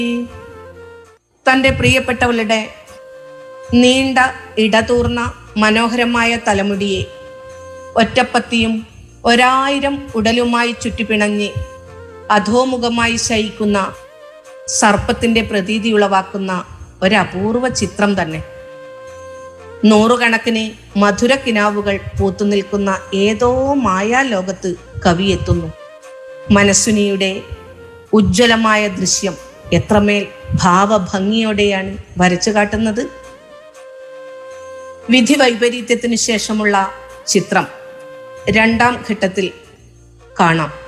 തൻ്റെ പ്രിയപ്പെട്ടവളുടെ നീണ്ട ഇടതൂർന്ന മനോഹരമായ തലമുടിയെ ഒറ്റപ്പത്തിയും ഒരായിരം ഉടലുമായി ചുറ്റിപ്പിണഞ്ഞ് അധോമുഖമായി ശയിക്കുന്ന സർപ്പത്തിന്റെ പ്രതീതി ഉളവാക്കുന്ന ഒരപൂർവ ചിത്രം തന്നെ നൂറുകണക്കിന് മധുര കിനാവുകൾ പൂത്തുനിൽക്കുന്ന ഏതോ മായാലോകത്ത് കവി എത്തുന്നു മനസ്സുനിയുടെ ഉജ്ജ്വലമായ ദൃശ്യം എത്രമേൽ ഭാവഭംഗിയോടെയാണ് വരച്ചു കാട്ടുന്നത് വിധി വൈപരീത്യത്തിന് ശേഷമുള്ള ചിത്രം രണ്ടാം ഘട്ടത്തിൽ കാണാം